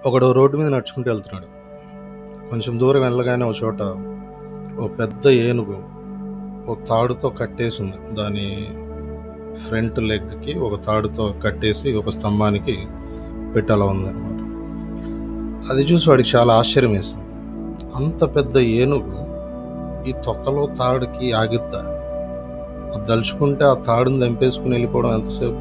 ఒకడు రోడ్డు మీద నడుచుకుంటూ వెళ్తున్నాడు కొంచెం దూరం వెళ్ళగానే ఒక చోట ఓ పెద్ద ఏనుగు ఒక తాడుతో కట్టేసి ఉంది దాని ఫ్రంట్ లెగ్కి ఒక తాడుతో కట్టేసి ఒక స్తంభానికి పెట్టాల ఉందన్నమాట అది చూసి వాడికి చాలా ఆశ్చర్యం వేసింది అంత పెద్ద ఏనుగు ఈ తొక్కలో తాడుకి ఆగిద్దా అది దలుచుకుంటే ఆ తాడుని దంపేసుకుని వెళ్ళిపోవడం ఎంతసేపు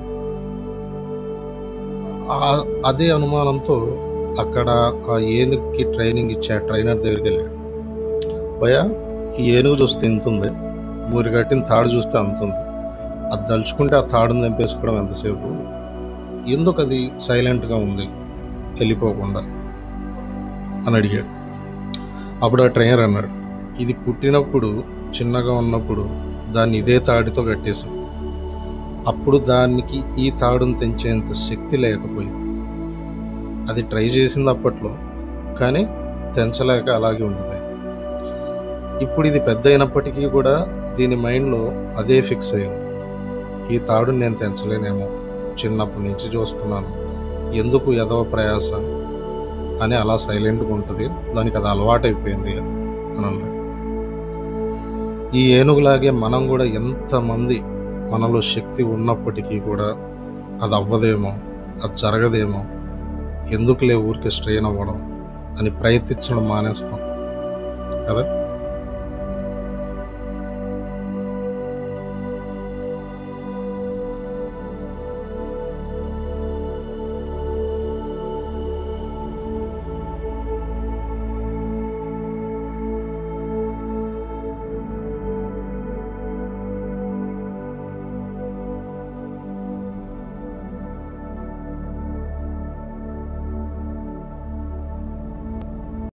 ఆ- అదే అనుమానంతో అక్కడ ఆ ఏనుగుకి ట్రైనింగ్ ఇచ్చే ఆ ట్రైనర్ దగ్గరికి వెళ్ళాడు భయ ఈ ఏనుగు చూస్తే ఇంత ఉంది మూరి కట్టిన తాడు చూస్తే అంత ఉంది అది దలుచుకుంటే ఆ తాడుని దంపేసుకోవడం ఎంతసేపు ఎందుకు అది సైలెంట్గా ఉంది వెళ్ళిపోకుండా అని అడిగాడు అప్పుడు ఆ ట్రైనర్ అన్నాడు ఇది పుట్టినప్పుడు చిన్నగా ఉన్నప్పుడు దాన్ని ఇదే తాడితో కట్టేశాం అప్పుడు దానికి ఈ తాడును తెంచేంత శక్తి లేకపోయింది అది ట్రై చేసింది అప్పట్లో కానీ తెంచలేక అలాగే ఉండిపోయింది ఇప్పుడు ఇది పెద్ద అయినప్పటికీ కూడా దీని మైండ్లో అదే ఫిక్స్ అయింది ఈ తాడుని నేను తెంచలేనేమో చిన్నప్పటి నుంచి చూస్తున్నాను ఎందుకు ఎదవ ప్రయాస అని అలా సైలెంట్గా ఉంటుంది దానికి అది అలవాటైపోయింది అని అన్నాడు ఈ ఏనుగులాగే మనం కూడా ఎంతమంది మనలో శక్తి ఉన్నప్పటికీ కూడా అది అవ్వదేమో అది జరగదేమో ఎందుకులే ఊరికే స్ట్రెయిన్ అవ్వడం అని ప్రయత్నించడం మానేస్తాం కదా